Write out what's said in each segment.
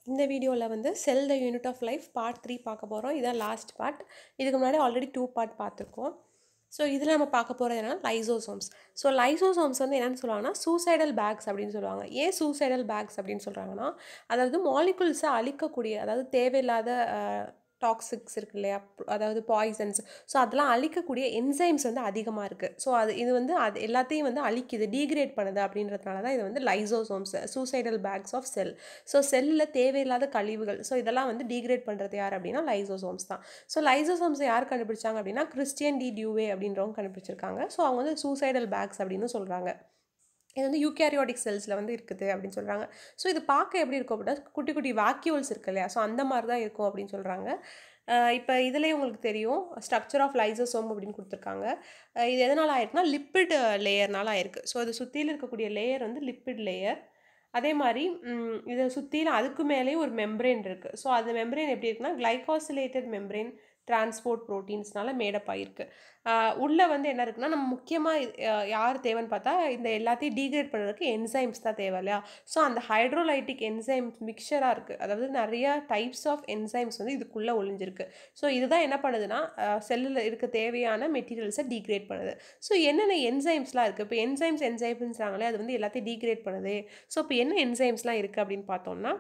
இந்த வீடியோவில் வந்து cell the unit of life part three பார்க்க போகிறோம் இதான் லாஸ்ட் பார்ட் இதுக்கு முன்னாடி ஆல்ரெடி டூ பார்ட் பார்த்துருக்கோம் ஸோ இதில் நம்ம பார்க்க போகிறது என்னன்னா லைசோசோம்ஸ் ஸோ லைசோசோம்ஸ் வந்து என்னென்னு சொல்லுவாங்கன்னா சூசைடல் பேக்ஸ் அப்படின்னு சொல்லுவாங்க ஏன் சூசைடல் பேக்ஸ் அப்படின்னு சொல்கிறாங்கன்னா அதாவது மாலிகுல்ஸை அழிக்கக்கூடிய அதாவது தேவையில்லாத டாக்ஸிக்ஸ் இருக்கு இல்லையா அதாவது பாய்சன்ஸ் ஸோ அதெல்லாம் அழிக்கக்கூடிய என்சைம்ஸ் வந்து அதிகமாக இருக்குது ஸோ அது இது வந்து அது எல்லாத்தையும் வந்து அழிக்குது டீக்ரேட் பண்ணுது அப்படின்றதுனால தான் இது வந்து lysosomes suicidal bags of cell so செல்லில் தேவையில்லாத கழிவுகள் ஸோ இதெல்லாம் வந்து டீக்ரேட் பண்ணுறது யார் அப்படின்னா லைசோசோம்ஸ் தான் ஸோ லைசோசோம்ஸை யார் கண்டுபிடிச்சாங்க அப்படின்னா கிறிஸ்டியன் டி டியூவே அப்படின்றவங்க கண்டுபிடிச்சிருக்காங்க ஸோ அவங்க வந்து சூசைடல் பேக்ஸ் அப்படின்னு சொல்கிறாங்க இது வந்து யூகேரியோட்டிக் செல்ஸில் வந்து இருக்குது அப்படின்னு சொல்கிறாங்க ஸோ இது பார்க்க எப்படி இருக்கும் அப்படின்னா குட்டி குட்டி வாக்யூல்ஸ் இருக்கு இல்லையா ஸோ அந்த மாதிரி தான் இருக்கும் அப்படின்னு சொல்கிறாங்க இப்போ இதுலேயே உங்களுக்கு தெரியும் ஸ்ட்ரக்சர் ஆஃப் லைசோசோம் அப்படின்னு கொடுத்துருக்காங்க இது எதனால் ஆயிருக்குன்னா லிப்பிட் லேயர்னால ஆயிருக்கு ஸோ இது சுற்றியில் இருக்கக்கூடிய லேயர் வந்து லிப்பிட் லேயர் அதே மாதிரி இதை சுற்றிலும் அதுக்கு மேலேயும் ஒரு மெம்ப்ரெயின் இருக்குது ஸோ அந்த மெம்ப்ரெயின் எப்படி இருக்குன்னா கிளைகாசிலேட்டட் மெம்ப்ரெயின் டிரான்ஸ்போர்ட் ப்ரோட்டீன்ஸ்னால மேடப் ஆகிருக்கு உள்ளே வந்து என்ன இருக்குன்னா நம்ம முக்கியமாக யார் தேவைன்னு பார்த்தா இந்த எல்லாத்தையும் டீக்ரேட் பண்ணுறதுக்கு என்சைம்ஸ் தான் தேவை இல்லையா ஸோ அந்த ஹைட்ரோலைட்டிக் என்சைம்ஸ் மிக்சராக இருக்குது அதாவது நிறைய டைப்ஸ் ஆஃப் என்சைம்ஸ் வந்து இதுக்குள்ளே ஒளிஞ்சிருக்கு ஸோ இதுதான் என்ன பண்ணுதுன்னா செல்லில் இருக்க தேவையான மெட்டீரியல்ஸை டீக்ரேட் பண்ணுது ஸோ என்னென்ன என்சைம்ஸ்லாம் இருக்குது இப்போ என்சைம்ஸ் என்சைம்ஸ்றாங்களே அது வந்து எல்லாத்தையும் டீக்ரேட் பண்ணுது ஸோ இப்போ என்ன என்சைம்ஸ்லாம் இருக்குது அப்படின்னு பார்த்தோம்னா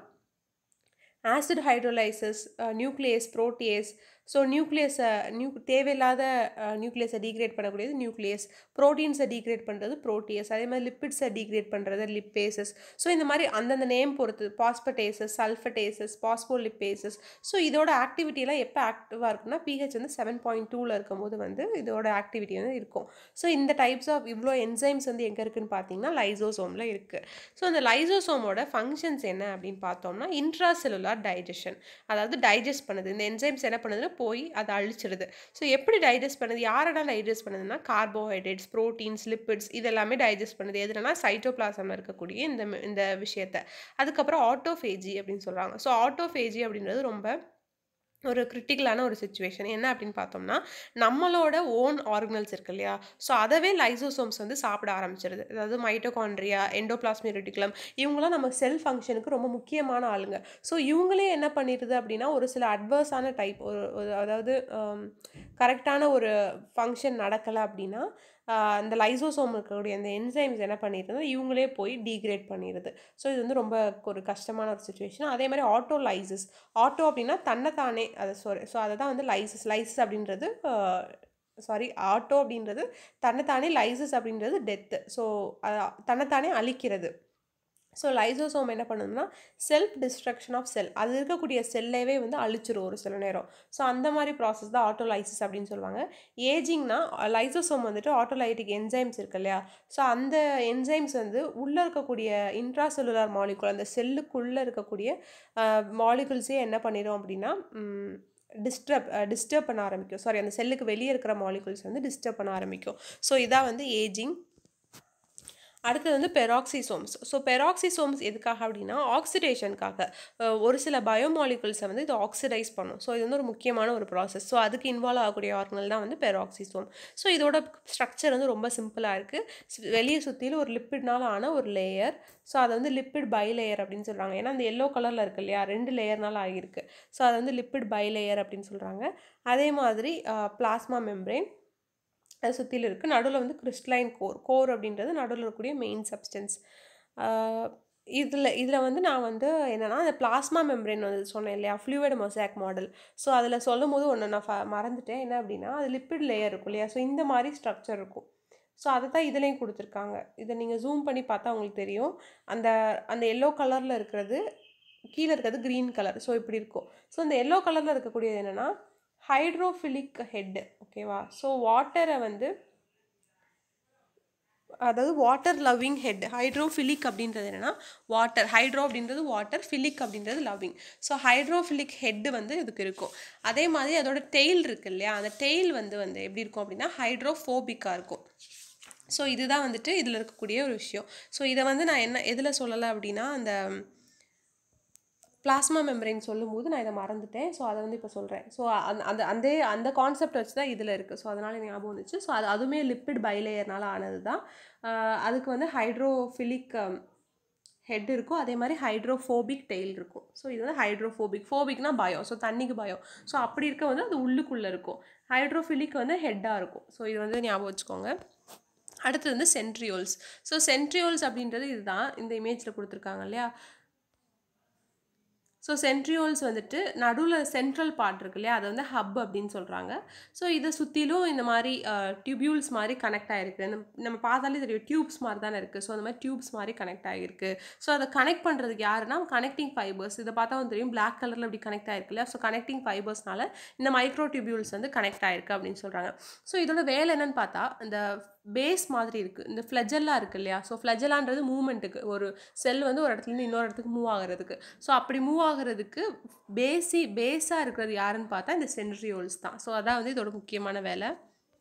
acid hydrolases nucleases proteases so நியூக்ளியஸை நியூ தேவையில்லாத நியூக்ளியஸை டீக்ரேட் பண்ணக்கூடியது நியூக்ளியஸ் ப்ரோட்டீன்ஸை டீக்ரேட் பண்ணுறது ப்ரோட்டியஸ் அதே மாதிரி லிப்பிட்ஸை டீக்ரேட் பண்ணுறது லிப்பேசஸ் ஸோ இந்த மாதிரி அந்தந்த நேம் பொறுத்து பாஸ்படேசஸ் சல்ஃபடேசஸ் பாஸ்போலிப்பேசஸ் ஸோ இதோட ஆக்டிவிட்டியெல்லாம் எப்போ ஆக்டிவாக இருக்குன்னா பிஹெச் வந்து செவன் பாயிண்ட் டூவில் இருக்கும்போது வந்து இதோட ஆக்டிவிட்டி வந்து இருக்கும் ஸோ இந்த டைப்ஸ் ஆஃப் இவ்வளோ என்சைம்ஸ் வந்து எங்கே இருக்குன்னு பார்த்தீங்கன்னா லைசோசோமில் இருக்குது ஸோ அந்த லைசோசோமோட ஃபங்க்ஷன்ஸ் என்ன அப்படின்னு பார்த்தோம்னா இன்ட்ரா செல்லுலார் டைஜஷன் அதாவது டைஜஸ்ட் பண்ணுது இந்த என்சைம்ஸ் என்ன பண்ணுதுன்னா போய் அதை அழிச்சிடுது ஸோ எப்படி டைஜஸ்ட் பண்ணுது யாரெல்லாம் டைஜஸ்ட் பண்ணுதுன்னா கார்போஹைட்ரேட்ஸ் ப்ரோட்டீன்ஸ் லிப்பிட்ஸ் இதெல்லாமே டைஜஸ்ட் பண்ணுது எதுனா சைட்டோபிளாசமில் இருக்கக்கூடிய இந்த இந்த விஷயத்த அதுக்கப்புறம் ஆட்டோஃபேஜி அப்படின்னு சொல்கிறாங்க ஸோ ஆட்டோஃபேஜி அப்படின்றது ரொம்ப ஒரு கிரிட்டிக்கலான ஒரு சுச்சுவேஷன் என்ன அப்படின்னு பார்த்தோம்னா நம்மளோட ஓன் ஆர்கனல்ஸ் இருக்கு இல்லையா ஸோ அதவே லைசோசோம்ஸ் வந்து சாப்பிட ஆரம்பிச்சிருது அதாவது மைட்டோகான்ட்ரியா எண்டோபிளாஸ்மி ரெட்டிகுலம் இவங்களாம் நம்ம செல் ஃபங்க்ஷனுக்கு ரொம்ப முக்கியமான ஆளுங்க ஸோ இவங்களே என்ன பண்ணிடுது அப்படின்னா ஒரு சில அட்வர்ஸான டைப் ஒரு அதாவது கரெக்டான ஒரு ஃபங்க்ஷன் நடக்கலை அப்படின்னா அந்த லைசோசோம் இருக்கக்கூடிய அந்த என்சைம்ஸ் என்ன பண்ணிடுதுன்னா இவங்களே போய் டீக்ரேட் பண்ணிடுது ஸோ இது வந்து ரொம்ப ஒரு கஷ்டமான ஒரு சுச்சுவேஷன் அதே மாதிரி ஆட்டோ லைசஸ் ஆட்டோ அப்படின்னா தன்னைத்தானே அதை சாரி ஸோ அதை தான் வந்து லைசஸ் லைசஸ் அப்படின்றது சாரி ஆட்டோ அப்படின்றது தன்னைத்தானே லைசஸ் அப்படின்றது டெத்து ஸோ தன்னைத்தானே அழிக்கிறது ஸோ லைசோசோம் என்ன பண்ணுதுன்னா செல்ஃப் டிஸ்ட்ரக்ஷன் ஆஃப் செல் அது இருக்கக்கூடிய செல்லைவே வந்து அழிச்சிரும் ஒரு சில நேரம் ஸோ அந்த மாதிரி ப்ராசஸ் தான் ஆட்டோலைசிஸ் அப்படின்னு சொல்லுவாங்க ஏஜிங்னா லைசோசோம் வந்துட்டு ஆட்டோலைட்டிக் என்சைம்ஸ் இருக்கு இல்லையா ஸோ அந்த என்சைம்ஸ் வந்து உள்ளே இருக்கக்கூடிய இன்ட்ரா செல்லுலார் மாலிகுல் அந்த செல்லுக்குள்ளே இருக்கக்கூடிய மாலிகுல்ஸே என்ன பண்ணிடும் அப்படின்னா டிஸ்டர்ப் டிஸ்டர்ப் பண்ண ஆரம்பிக்கும் சாரி அந்த செல்லுக்கு வெளியே இருக்கிற மாலிகுல்ஸ் வந்து டிஸ்டர்ப் பண்ண ஆரம்பிக்கும் ஸோ இதான் வந்து ஏஜிங் அடுத்தது வந்து பெராக்சிசோம்ஸ் ஸோ பெராக்சிசோம்ஸ் எதுக்காக அப்படின்னா ஆக்சிடேஷனுக்காக ஒரு சில பயோமாலிகுல்ஸை வந்து இது ஆக்சிடைஸ் பண்ணும் ஸோ இது வந்து ஒரு முக்கியமான ஒரு ப்ராசஸ் ஸோ அதுக்கு இன்வால்வ் ஆகக்கூடிய ஆர்கனல் தான் வந்து பெராக்சிசோம் ஸோ இதோட ஸ்ட்ரக்சர் வந்து ரொம்ப சிம்பிளாக இருக்குது வெளியே சுற்றிலும் ஒரு லிப்பிட்னால ஆன ஒரு லேயர் ஸோ அதை வந்து லிப்பிட் பை லேயர் அப்படின்னு சொல்கிறாங்க ஏன்னா அந்த எல்லோ கலரில் இருக்கு இல்லையா ரெண்டு லேயர்னால ஆகியிருக்கு ஸோ அதை வந்து லிப்பிட் பை லேயர் அப்படின்னு சொல்கிறாங்க அதே மாதிரி பிளாஸ்மா மெம்ப்ரெயின் அது சுற்றிலும் இருக்குது நடுவில் வந்து கிறிஸ்டலைன் கோர் கோர் அப்படின்றது நடுவில் இருக்கக்கூடிய மெயின் சப்ஸ்டன்ஸ் இதில் இதில் வந்து நான் வந்து என்னென்னா அந்த பிளாஸ்மா மெம்ப்ரெயின் வந்து சொன்னேன் இல்லையா ஃப்ளூயிட் மொசாக் மாடல் ஸோ அதில் சொல்லும் போது ஒன்று நான் ஃப மறந்துட்டேன் என்ன அப்படின்னா அது லிப்பிட் லேயர் இருக்கும் இல்லையா ஸோ இந்த மாதிரி ஸ்ட்ரக்சர் இருக்கும் ஸோ அதை தான் இதுலேயும் கொடுத்துருக்காங்க இதை நீங்கள் ஜூம் பண்ணி பார்த்தா உங்களுக்கு தெரியும் அந்த அந்த எல்லோ கலரில் இருக்கிறது கீழே இருக்கிறது க்ரீன் கலர் ஸோ இப்படி இருக்கும் ஸோ இந்த எல்லோ கலரில் இருக்கக்கூடியது என்னென்னா ஹைட்ரோஃபிலிக் ஹெட்டு ஓகேவா ஸோ வாட்டரை வந்து அதாவது வாட்டர் லவ்விங் ஹெட் ஹைட்ரோஃபிலிக் அப்படின்றது என்னென்னா வாட்டர் ஹைட்ரோ அப்படின்றது வாட்டர் ஃபிலிக் அப்படின்றது லவ்விங் ஸோ ஹைட்ரோஃபிலிக் ஹெட்டு வந்து இதுக்கு இருக்கும் அதே மாதிரி அதோட டெய்ல் இருக்கு இல்லையா அந்த டெய்ல் வந்து வந்து எப்படி இருக்கும் அப்படின்னா ஹைட்ரோஃபோபிக்காக இருக்கும் ஸோ இதுதான் வந்துட்டு இதில் இருக்கக்கூடிய ஒரு விஷயம் ஸோ இதை வந்து நான் என்ன எதில் சொல்லலை அப்படின்னா அந்த பிளாஸ்மா மெம்பரைன் சொல்லும்போது நான் இதை மறந்துட்டேன் ஸோ அதை வந்து இப்போ சொல்கிறேன் ஸோ அந்த அந்த அந்த அந்த கான்செப்ட் வச்சு தான் இதில் இருக்குது ஸோ அதனால் ஞாபகம் வந்துச்சு ஸோ அது அதுவுமே லிப்பிட் பைலேயர்னால ஆனது தான் அதுக்கு வந்து ஹைட்ரோஃபிலிக் ஹெட் இருக்கும் அதே மாதிரி ஹைட்ரோஃபோபிக் டெய்ல் இருக்கும் ஸோ இது வந்து ஹைட்ரோஃபோபிக் ஃபோபிக்னா பயம் ஸோ தண்ணிக்கு பயம் ஸோ அப்படி இருக்க வந்து அது உள்ளுக்குள்ளே இருக்கும் ஹைட்ரோஃபிலிக் வந்து ஹெட்டாக இருக்கும் ஸோ இது வந்து ஞாபகம் வச்சுக்கோங்க அடுத்து வந்து சென்ட்ரியோல்ஸ் ஸோ சென்ட்ரியோல்ஸ் அப்படின்றது இதுதான் இந்த இமேஜில் கொடுத்துருக்காங்க இல்லையா ஸோ சென்ட்ரியோல்ஸ் வந்துட்டு நடுவில் சென்ட்ரல் பார்ட் இருக்கு இல்லையா அதை வந்து ஹப் அப்படின்னு சொல்கிறாங்க ஸோ இதை சுற்றிலும் இந்த மாதிரி டியூபியூல்ஸ் மாதிரி கனெக்ட் ஆகிருக்கு இந்த நம்ம பார்த்தாலே தெரியும் டியூப்ஸ் மாதிரி தானே இருக்குது ஸோ அந்த மாதிரி டியூப்ஸ் மாதிரி கனெக்ட் ஆகிருக்கு ஸோ அதை கனெக்ட் பண்ணுறதுக்கு யாருன்னா கனெக்டிங் ஃபைபர்ஸ் இதை பார்த்தா வந்து தெரியும் பிளாக் கலரில் இப்படி கனெக்ட் ஆகிருக்கு இல்லையா ஸோ கனெக்டிங் ஃபைபர்ஸ்னால இந்த மைக்ரோ டியூபியூல்ஸ் வந்து கனெக்ட் ஆகிருக்கு அப்படின்னு சொல்கிறாங்க ஸோ இதோட வேலை என்னன்னு பார்த்தா இந்த பேஸ் மாதிரி இருக்குது இந்த ஃப்ளஜெல்லா இருக்குது இல்லையா ஸோ ஃப்ளஜெல்லான்றது மூமெண்ட்டுக்கு ஒரு செல் வந்து ஒரு இடத்துலேருந்து இன்னொரு இடத்துக்கு மூவ் ஆகிறதுக்கு ஸோ அப்படி மூவ் ஆகிறதுக்கு பேசி பேஸாக இருக்கிறது யாருன்னு பார்த்தா இந்த சென்ட்ரியோல்ஸ் தான் ஸோ அதான் வந்து இதோட முக்கியமான வேலை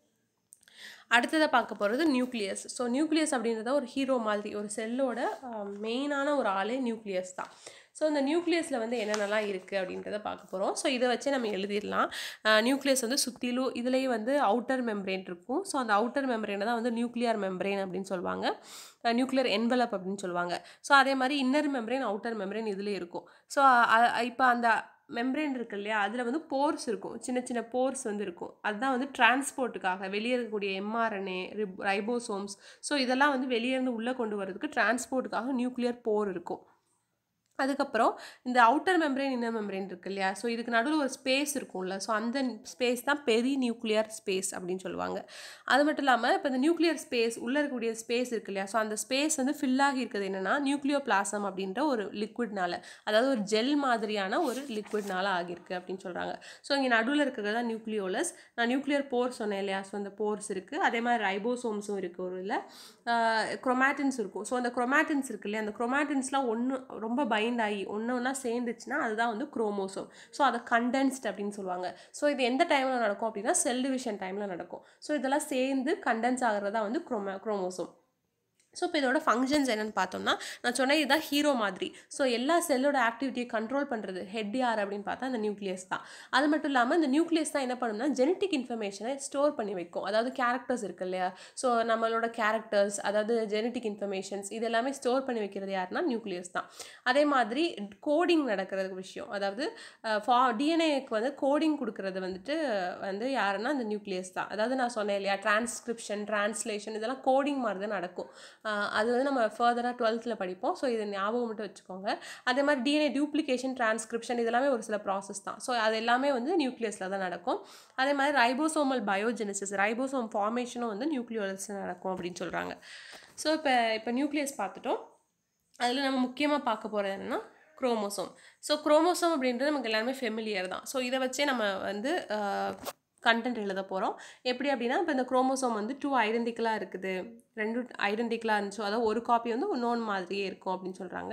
அடுத்ததை பார்க்க போகிறது நியூக்ளியஸ் ஸோ நியூக்ளியஸ் அப்படின்றத ஒரு ஹீரோ மாதிரி ஒரு செல்லோட மெயினான ஒரு ஆளே நியூக்ளியஸ் தான் ஸோ இந்த நியூக்ளியஸில் வந்து என்னென்னலாம் இருக்குது அப்படின்றத பார்க்க போகிறோம் ஸோ இதை வச்சு நம்ம எழுதிடலாம் நியூக்ளியஸ் வந்து சுற்றிலும் இதுலேயே வந்து அவுட்டர் மெம்ப்ரெயின் இருக்கும் ஸோ அந்த அவுட்டர் மெம்ப்ரெயினை தான் வந்து நியூக்ளியர் மெம்ப்ரெயின் அப்படின்னு சொல்லுவாங்க நியூக்ளியர் என்வலப் அப்படின்னு சொல்லுவாங்க ஸோ அதே மாதிரி இன்னர் மெம்ப்ரெயின் அவுட்டர் மெம்ப்ரெயின் இதுலேயே இருக்கும் ஸோ இப்போ அந்த மெம்ப்ரெயின் இருக்கு இல்லையா அதில் வந்து போர்ஸ் இருக்கும் சின்ன சின்ன போர்ஸ் வந்து இருக்கும் அதுதான் வந்து டிரான்ஸ்போர்ட்டுக்காக வெளியே இருக்கக்கூடிய எம்ஆர்என்ஏ ரிப் ரைபோசோம்ஸ் ஸோ இதெல்லாம் வந்து வெளியே இருந்து உள்ளே கொண்டு வரதுக்கு டிரான்ஸ்போர்ட்டுக்காக நியூக்ளியர் போர் இருக்கும் அதுக்கப்புறம் இந்த அவுட்டர் மெம்ப்ரெயின் இன்னர் மெம்ப்ரெயின் இருக்கு இல்லையா ஸோ இதுக்கு நடுவில் ஒரு ஸ்பேஸ் இருக்கும்ல ஸோ அந்த ஸ்பேஸ் தான் பெரி நியூக்ளியர் ஸ்பேஸ் அப்படின்னு சொல்லுவாங்க அது மட்டும் இல்லாமல் இப்போ இந்த நியூக்ளியர் ஸ்பேஸ் உள்ளே இருக்கக்கூடிய ஸ்பேஸ் இருக்கு இல்லையா ஸோ அந்த ஸ்பேஸ் வந்து ஃபில் ஆகி இருக்கிறது என்னென்னா நியூக்ளியோ பிளாசம் அப்படின்ற ஒரு லிக்விட்னால அதாவது ஒரு ஜெல் மாதிரியான ஒரு லிக்விட்னால ஆகியிருக்கு அப்படின்னு சொல்கிறாங்க ஸோ இங்கே நடுவில் இருக்கிறது தான் நியூக்ளியோலஸ் நான் நியூக்ளியர் போர்ஸ் சொன்னேன் இல்லையா ஸோ அந்த போர்ஸ் இருக்குது அதே மாதிரி ரைபோசோம்ஸும் இருக்குது ஒரு இதில் குரோமேட்டின்ஸ் இருக்கும் ஸோ அந்த குரோமேட்டின்ஸ் இருக்கு இல்லையா அந்த குரோமேட்டின்ஸ்லாம் ஒன்று ரொம்ப பைண்ட் ஆகி ஒன்று ஒன்றா சேர்ந்துச்சுன்னா அதுதான் வந்து குரோமோசோம் ஸோ அதை கண்டென்ஸ்ட் அப்படின்னு சொல்லுவாங்க ஸோ இது எந்த டைமில் நடக்கும் அப்படின்னா செல் டிவிஷன் டைமில் நடக்கும் ஸோ இதெல்லாம் சேர்ந்து கண்டென்ஸ் ஆகிறதா வந்து குரோமோ குரோமோசோம் ஸோ இப்போ இதோட ஃபங்க்ஷன்ஸ் என்னென்னு பார்த்தோம்னா நான் சொன்னேன் இதுதான் ஹீரோ மாதிரி ஸோ எல்லா செல்லோட ஆக்டிவிட்டியை கண்ட்ரோல் பண்ணுறது ஹெட் யார் அப்படின்னு பார்த்தா அந்த நியூக்ளியஸ் தான் அது மட்டும் இல்லாமல் இந்த நியூக்ளியஸ் தான் என்ன பண்ணும்னா ஜெனட்டிக் இன்ஃபர்மேஷனை ஸ்டோர் பண்ணி வைக்கும் அதாவது கேரக்டர்ஸ் இருக்கு இல்லையா ஸோ நம்மளோட கேரக்டர்ஸ் அதாவது ஜெனட்டிக் இன்ஃபர்மேஷன்ஸ் இது எல்லாமே ஸ்டோர் பண்ணி வைக்கிறது யாருன்னா நியூக்ளியஸ் தான் அதே மாதிரி கோடிங் நடக்கிறது விஷயம் அதாவது ஃபா டிஎன்ஏக்கு வந்து கோடிங் கொடுக்கறது வந்துட்டு வந்து யாருன்னா அந்த நியூக்ளியஸ் தான் அதாவது நான் சொன்னேன் இல்லையா டிரான்ஸ்கிரிப்ஷன் டிரான்ஸ்லேஷன் இதெல்லாம் கோடிங் மாதிரி தான் நடக்கும் அது வந்து நம்ம ஃபர்தராக டுவெல்த்தில் படிப்போம் ஸோ இதை ஞாபகம் மட்டும் வச்சுக்கோங்க அதே மாதிரி டிஎன்ஏ டியூப்ளிகேஷன் டிரான்ஸ்கிரிப்ஷன் இதெல்லாமே ஒரு சில ப்ராசஸ் தான் ஸோ அது எல்லாமே வந்து நியூக்ளியஸில் தான் நடக்கும் அதே மாதிரி ரைபோசோமல் பயோஜெனிசிஸ் ரைபோசோம் ஃபார்மேஷனும் வந்து நியூக்ளியோஸில் நடக்கும் அப்படின்னு சொல்கிறாங்க ஸோ இப்போ இப்போ நியூக்ளியஸ் பார்த்துட்டோம் அதில் நம்ம முக்கியமாக பார்க்க போகிறது என்னென்னா குரோமோசோம் ஸோ குரோமோசோம் அப்படின்றது நமக்கு எல்லாருமே ஃபெமிலியர் தான் ஸோ இதை வச்சே நம்ம வந்து கண்டென்ட் எழுத போகிறோம் எப்படி அப்படின்னா இப்போ இந்த குரோமோசோம் வந்து டூ ஐடென்டிக்கலாக இருக்குது ரெண்டு ஐடென்டிக்கலாக இருந்துச்சு அதாவது ஒரு காப்பி வந்து இன்னொன்று மாதிரியே இருக்கும் அப்படின்னு சொல்கிறாங்க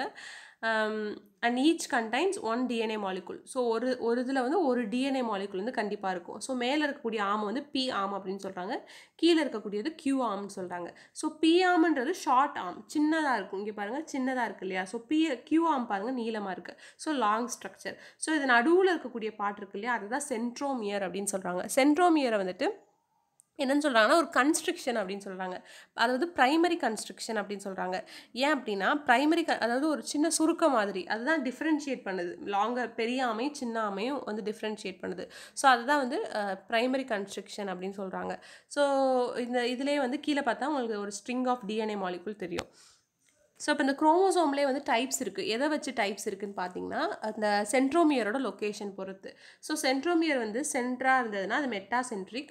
and each contains one DNA molecule so ஒரு ஒரு இதில் வந்து ஒரு டிஎன்ஏ மாலிகுல் வந்து கண்டிப்பாக இருக்கும் ஸோ மேலே இருக்கக்கூடிய ஆம் வந்து பி ஆம் அப்படின்னு சொல்கிறாங்க கீழே இருக்கக்கூடியது கியூ ஆம்னு சொல்கிறாங்க ஸோ பி ஆம்ன்றது ஷார்ட் ஆம் சின்னதாக இருக்கும் இங்கே பாருங்கள் சின்னதாக இருக்குது இல்லையா ஸோ பி கியூ ஆம் பாருங்கள் நீளமாக இருக்குது ஸோ லாங் ஸ்ட்ரக்சர் ஸோ இது நடுவில் இருக்கக்கூடிய பாட்டு இருக்கு இல்லையா அதுதான் சென்ட்ரோமியர் அப்படின்னு சொல்கிறாங்க சென்ட்ரோமியரை வந்துட்டு என்னன்னு சொல்கிறாங்கன்னா ஒரு கன்ஸ்ட்ரக்ஷன் அப்படின்னு சொல்கிறாங்க அதாவது ப்ரைமரி கன்ஸ்ட்ரக்ஷன் அப்படின்னு சொல்கிறாங்க ஏன் அப்படின்னா ப்ரைமரி க அதாவது ஒரு சின்ன சுருக்க மாதிரி அதுதான் டிஃப்ரென்ஷியேட் பண்ணுது லாங்கர் பெரிய ஆமையும் சின்ன ஆமையும் வந்து டிஃப்ரென்ஷியேட் பண்ணுது ஸோ அதுதான் வந்து ப்ரைமரி கன்ஸ்ட்ரக்ஷன் அப்படின்னு சொல்கிறாங்க ஸோ இந்த இதிலே வந்து கீழே பார்த்தா உங்களுக்கு ஒரு ஸ்ட்ரிங் ஆஃப் டிஎன்ஏ மாலிகுல் தெரியும் ஸோ இப்போ இந்த குரோமோசோம்லேயே வந்து டைப்ஸ் இருக்குது எதை வச்சு டைப்ஸ் இருக்குதுன்னு பார்த்தீங்கன்னா அந்த சென்ட்ரோமியரோட லொக்கேஷன் பொறுத்து ஸோ சென்ட்ரோமியர் வந்து சென்ட்ராக இருந்ததுன்னா அது மெட்டா சென்ட்ரிக்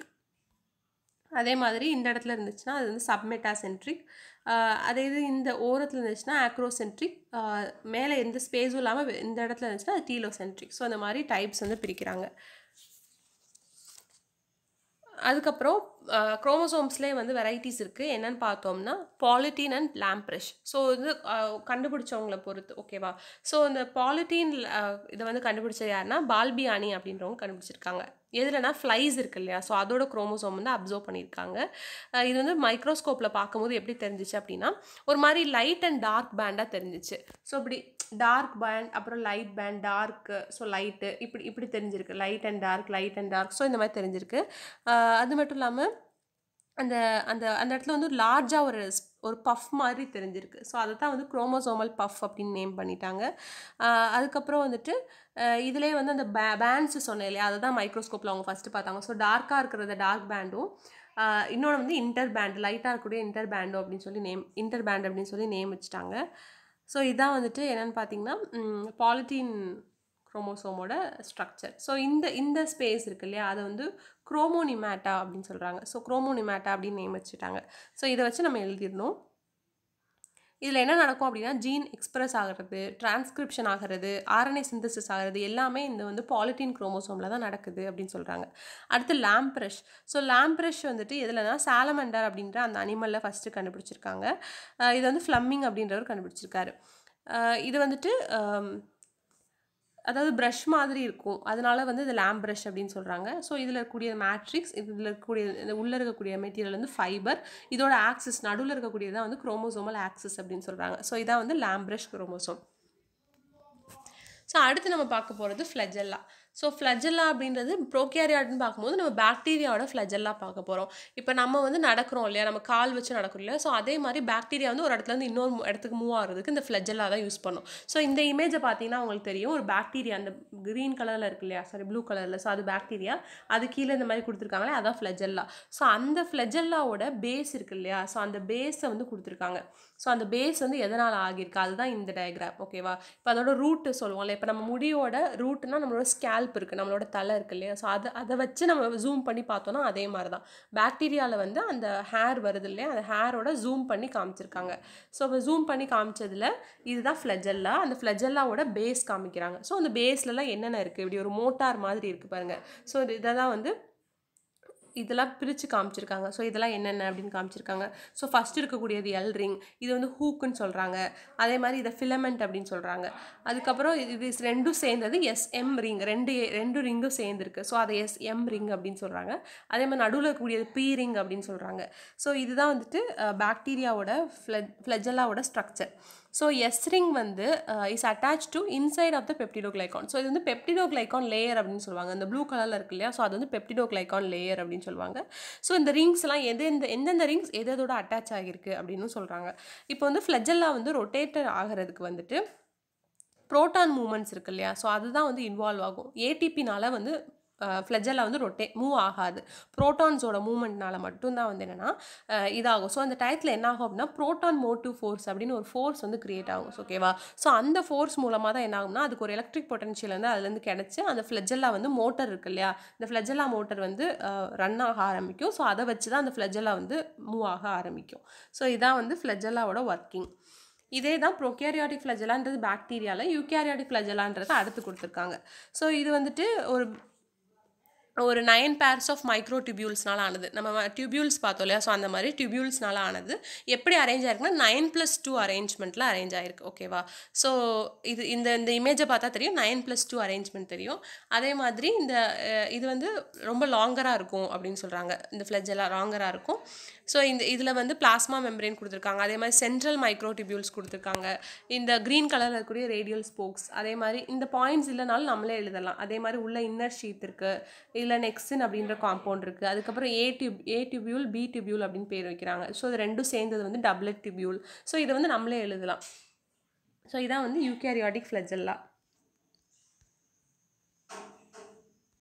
அதே மாதிரி இந்த இடத்துல இருந்துச்சுன்னா அது வந்து சப்மெட்டா சென்ட்ரிக் அதே இது இந்த ஓரத்தில் இருந்துச்சுன்னா ஆக்ரோசென்ட்ரிக் மேலே எந்த ஸ்பேஸும் இல்லாமல் இந்த இடத்துல இருந்துச்சுன்னா அது டீலோசென்ட்ரிக் ஸோ அந்த மாதிரி டைப்ஸ் வந்து பிரிக்கிறாங்க அதுக்கப்புறம் குரோமோசோம்ஸ்லேயே வந்து வெரைட்டிஸ் இருக்குது என்னென்னு பார்த்தோம்னா பாலிட்டீன் அண்ட் லேம்ப்ரெஷ் ஸோ இது கண்டுபிடிச்சவங்கள பொறுத்து ஓகேவா ஸோ இந்த பாலிட்டீன் இதை வந்து கண்டுபிடிச்சது யாருன்னா பால்பியானி அப்படின்றவங்க கண்டுபிடிச்சிருக்காங்க எதுலனா ஃப்ளைஸ் இருக்கு இல்லையா ஸோ அதோட குரோமோசோம் வந்து அப்சர்வ் பண்ணியிருக்காங்க இது வந்து மைக்ரோஸ்கோப்பில் பார்க்கும்போது எப்படி தெரிஞ்சிச்சு அப்படின்னா ஒரு மாதிரி லைட் அண்ட் டார்க் பேண்டாக தெரிஞ்சிச்சு ஸோ இப்படி டார்க் பேண்ட் அப்புறம் light band dark so light இப்படி இப்படி தெரிஞ்சிருக்கு light and dark light and dark so இந்த மாதிரி தெரிஞ்சிருக்கு அது மட்டும் இல்லாமல் அந்த அந்த அந்த இடத்துல வந்து லார்ஜாக ஒரு ஒரு பஃப் மாதிரி தெரிஞ்சிருக்கு ஸோ அதை தான் வந்து குரோமோசோமல் பஃப் அப்படின்னு நேம் பண்ணிட்டாங்க ஆஹ் அதுக்கப்புறம் வந்துட்டு இதிலே வந்து அந்த பே பேண்ட்ஸ் சொன்னேன் இல்லையா அதை தான் மைக்ரோஸ்கோப்பில் அவங்க ஃபஸ்ட்டு பார்த்தாங்க ஸோ டார்க்காக இருக்கிறத டார்க் பேண்டும் இன்னொன்று வந்து இன்டர் பேண்ட் லைட்டாக இருக்கக்கூடிய இன்டர் பேண்டும் அப்படின்னு சொல்லி நேம் இன்டர் பேண்ட் அப்படின்னு சொல்லி நேம் வச்சுட்டாங்க ஸோ இதான் வந்துட்டு என்னென்னு பார்த்தீங்கன்னா பாலித்தீன் குரோமோசோமோட ஸ்ட்ரக்சர் ஸோ இந்த இந்த ஸ்பேஸ் இருக்கு இல்லையா அதை வந்து குரோமோனிமேட்டா அப்படின்னு சொல்கிறாங்க ஸோ குரோமோனிமேட்டா அப்படின்னு நேம் வச்சுட்டாங்க ஸோ இதை வச்சு நம்ம எழுதிடணும் இதில் என்ன நடக்கும் அப்படின்னா ஜீன் எக்ஸ்பிரஸ் ஆகிறது டிரான்ஸ்கிரிப்ஷன் ஆகிறது ஆர்என்ஏ சிந்தசிஸ் ஆகிறது எல்லாமே இந்த வந்து பாலித்தீன் குரோமோசோமில் தான் நடக்குது அப்படின்னு சொல்கிறாங்க அடுத்து லாம்ப்ரஷ் ஸோ லாம்ப்ரஷ் வந்துட்டு எதுலனா சாலமண்டர் அப்படின்ற அந்த அனிமலில் ஃபஸ்ட்டு கண்டுபிடிச்சிருக்காங்க அஹ் இது வந்து ஃப்ளம்மிங் அப்படின்றவர் கண்டுபிடிச்சிருக்காரு அஹ் இது வந்துட்டு ஆம், அதாவது ப்ரஷ் மாதிரி இருக்கும் அதனால வந்து இது லேம்ப் ப்ரஷ் அப்படின்னு சொல்கிறாங்க ஸோ இதில் இருக்கக்கூடிய மேட்ரிக்ஸ் இதில் இருக்கக்கூடிய இந்த உள்ளே இருக்கக்கூடிய மெட்டீரியல் வந்து ஃபைபர் இதோட ஆக்சிஸ் நடுவில் இருக்கக்கூடியது தான் வந்து குரோமோசோமல் ஆக்சிஸ் அப்படின்னு சொல்கிறாங்க ஸோ இதான் வந்து லேம்ப் ப்ரஷ் குரோமோசோம் ஸோ அடுத்து நம்ம பார்க்க போகிறது ஃப்ளஜெல்லா ஸோ ஃப்ளஜெல்லா அப்படின்றது ப்ரோகேரியாட்னு பார்க்கும்போது நம்ம பாக்டீரியாவோட ஃப்ளஜெல்லா பார்க்க போகிறோம் இப்போ நம்ம வந்து நடக்கிறோம் இல்லையா நம்ம கால் வச்சு நடக்கிறோம் இல்லையா ஸோ அதே மாதிரி பாக்டீரியா வந்து ஒரு இடத்துல இருந்து இன்னொரு மு- இடத்துக்கு மூவ் ஆகிறதுக்கு இந்த ஃப்ளஜெல்லா தான் யூஸ் பண்ணும் ஸோ இந்த இமேஜை பார்த்தீங்கன்னா உங்களுக்கு தெரியும் ஒரு பாக்டீரியா அந்த க்ரீன் கலரில் இருக்கு இல்லையா சாரி ப்ளூ கலரில் ஸோ அது பாக்டீரியா அது கீழே இந்த மாதிரி கொடுத்துருக்காங்களே அதான் ஃப்ளஜெல்லா ஸோ அந்த ஃப்ளஜெல்லாவோட பேஸ் இருக்கு இல்லையா ஸோ அந்த பேஸை வந்து கொடுத்துருக்காங்க ஸோ அந்த பேஸ் வந்து எதனால் ஆகியிருக்கு அதுதான் இந்த டயக்ராம் ஓகேவா இப்போ அதோட ரூட்டு சொல்லுவோம்ல இப்போ நம்ம முடியோட ரூட்னா நம்மளோட ஸ்கேல்ப் இருக்குது நம்மளோட தலை இருக்கு இல்லையா ஸோ அதை அதை வச்சு நம்ம ஜூம் பண்ணி பார்த்தோன்னா அதே மாதிரி தான் பாக்டீரியாவில் வந்து அந்த ஹேர் வருது இல்லையா அந்த ஹேரோட ஜூம் பண்ணி காமிச்சிருக்காங்க ஸோ இப்போ ஜூம் பண்ணி காமிச்சதுல இதுதான் ஃப்ளஜெல்லா அந்த ஃப்ளஜெல்லாவோட பேஸ் காமிக்கிறாங்க ஸோ அந்த பேஸ்லலாம் என்னென்ன இருக்குது இப்படி ஒரு மோட்டார் மாதிரி இருக்குது பாருங்கள் ஸோ இது இதை தான் வந்து இதெல்லாம் பிரித்து காமிச்சிருக்காங்க ஸோ இதெல்லாம் என்னென்ன அப்படின்னு காமிச்சிருக்காங்க ஸோ ஃபஸ்ட் இருக்கக்கூடியது எல் ரிங் இது வந்து ஹூக்குன்னு சொல்கிறாங்க அதே மாதிரி இதை ஃபிலமெண்ட் அப்படின்னு சொல்கிறாங்க அதுக்கப்புறம் இது இது ரெண்டும் சேர்ந்தது எஸ்எம் ரிங் ரெண்டு ரெண்டு ரிங்கும் சேர்ந்துருக்கு ஸோ அதை எஸ்எம் ரிங் அப்படின்னு சொல்கிறாங்க அதே மாதிரி நடுவில் இருக்கக்கூடியது பி ரிங் அப்படின்னு சொல்கிறாங்க ஸோ இதுதான் வந்துட்டு பாக்டீரியாவோட ஃப்ளெட் ஃப்ளெஜல்லாவோட ஸ்ட்ரக்சர் ஸோ எஸ் ரிங் வந்து is attach to inside of the peptidoglycan so இது வந்து பெப்டிடோக்ளைகான் லேயர் அப்படின்னு சொல்லுவாங்க இந்த ப்ளூ கலரில் இருக்கு இல்லையா ஸோ அது வந்து பெப்டிடோக்ளைகான் லேயர் அப்படின்னு சொல்லுவாங்க ஸோ இந்த ரிங்ஸ்லாம் எது எந்த எந்தெந்த ரிங்ஸ் எது எதோட அட்டாச் ஆகிருக்கு அப்படின்னு சொல்கிறாங்க இப்போ வந்து ஃப்ளெஜல்லா வந்து ரொட்டேட்டர் ஆகிறதுக்கு வந்துட்டு ப்ரோட்டான் மூமெண்ட்ஸ் இருக்கு இல்லையா ஸோ அதுதான் வந்து இன்வால்வ் ஆகும் ஏடிபினால வந்து ஃப்ளெஜல்லா வந்து ரொட்டே மூவ் ஆகாது ப்ரோட்டான்ஸோட மூமெண்ட்னால மட்டும்தான் வந்து என்னென்னா இதாகும் ஸோ அந்த டயத்தில் என்ன ஆகும் அப்படின்னா ப்ரோட்டான் மோட்டிவ் ஃபோர்ஸ் அப்படின்னு ஒரு ஃபோர்ஸ் வந்து கிரியேட் ஆகும் ஓகேவா ஸோ அந்த ஃபோர்ஸ் மூலமாக தான் என்ன ஆகும்னா அதுக்கு ஒரு எலக்ட்ரிக் பொட்டன்ஷியல் வந்து அதுலேருந்து கிடச்சி அந்த ஃப்ளெஜல்லா வந்து மோட்டர் இருக்கு இல்லையா இந்த ஃப்ளெஜல்லா மோட்டர் வந்து ரன் ஆக ஆரம்பிக்கும் ஸோ அதை வச்சு தான் அந்த ஃப்ளெஜல்லா வந்து மூவ் ஆக ஆரம்பிக்கும் ஸோ இதான் வந்து ஃப்ளெஜல்லாவோட ஒர்க்கிங் இதே தான் ப்ரோகேரியாட்டிக் ஃப்ளஜலான்றது பாக்டீரியாவில் யூகேரியாட்டிக் ஃப்ளஜலான்றது அடுத்து கொடுத்துருக்காங்க ஸோ இது வந்துட்டு ஒரு ஒரு நைன் பேர்ஸ் ஆஃப் மைக்ரோ டியூபியூல்ஸ்னால ஆனது நம்ம டியூபியூல்ஸ் பார்த்தோம் இல்லையா ஸோ அந்த மாதிரி டியூபியூல்ஸ்னால ஆனது எப்படி அரேஞ்ச் ஆயிருக்குன்னா நைன் ப்ளஸ் டூ அரேஞ்ச்மெண்ட்டில் அரேஞ்ச் ஆயிருக்கு ஓகேவா ஸோ இது இந்த இந்த இமேஜை பார்த்தா தெரியும் நைன் ப்ளஸ் டூ அரேஞ்ச்மெண்ட் தெரியும் அதே மாதிரி இந்த அஹ், இது வந்து ரொம்ப லாங்கராக இருக்கும் அப்படின்னு சொல்கிறாங்க இந்த ஃப்ளெஜ் எல்லாம் லாங்கராக இருக்கும் ஸோ இந்த இதில் வந்து பிளாஸ்மா மெம்பரேன் கொடுத்துருக்காங்க அதே மாதிரி சென்ட்ரல் மைக்ரோ டியூபியூல்ஸ் கொடுத்துருக்காங்க இந்த க்ரீன் கலரில் இருக்கக்கூடிய ரேடியல் ஸ்போக்ஸ் அதே மாதிரி இந்த பாயிண்ட்ஸ் இல்லைனாலும் நம்மளே எழுதலாம் அதே மாதிரி உள்ள இன்னர் ஷீத் இருக்குது இல்லை நெக்ஸின் அப்படின்ற காம்பவுண்ட் இருக்குது அதுக்கப்புறம் A tube A tubule B tubule அப்படின்னு பேர் வைக்கிறாங்க ஸோ இது ரெண்டும் சேர்ந்தது வந்து டபுளட் டியூபியூல் ஸோ இதை வந்து நம்மளே எழுதலாம் ஸோ இதான் வந்து யூகேரியாட்டிக் ஃப்ளெஜல்லா